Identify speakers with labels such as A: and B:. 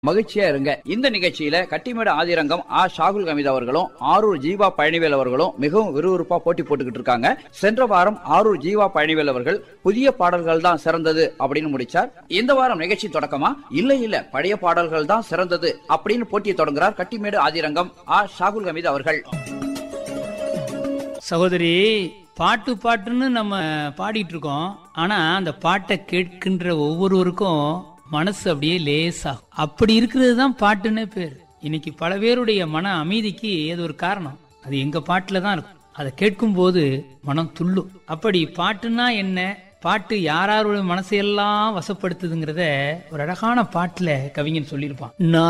A: மகிழ்ச்சியா இருங்க இந்த நிகழ்ச்சியில கட்டிமேடு ஆதிரங்கம் ஆ ஷாகுல் கமித் அவர்களும் ஆரூர் ஜீவா பழனிவேல் அவர்களும் மிகவும் விறுவிறுப்பா போட்டி போட்டுக்கிட்டு இருக்காங்க சென்ற வாரம் ஆரூர் ஜீவா பழனிவேல் அவர்கள் புதிய பாடல்கள் தான் சிறந்தது அப்படின்னு முடிச்சார் இந்த வாரம் நிகழ்ச்சி தொடக்கமா இல்ல இல்ல பழைய பாடல்கள் தான் சிறந்தது அப்படின்னு போட்டியை தொடங்குறார் கட்டிமேடு ஆதிரங்கம் ஆ ஷாகுல் கமித் அவர்கள்
B: சகோதரி பாட்டு பாட்டுன்னு நம்ம பாடிட்டு இருக்கோம் ஆனா அந்த பாட்டை கேட்கின்ற ஒவ்வொருவருக்கும் மனசு அப்படியே லேசாகும் அப்படி இருக்கிறது தான் பாட்டுன்னே பேர் இன்னைக்கு பல பேருடைய மன அமைதிக்கு அது ஒரு காரணம் அது எங்க பாட்டுல தான் இருக்கும் அதை கேட்கும் போது மனம் துள்ளும் அப்படி பாட்டுன்னா என்ன பாட்டு யாராருடைய மனசையெல்லாம் வசப்படுத்துதுங்கிறத ஒரு அழகான பாட்டுல கவிஞன் சொல்லியிருப்பான் நான்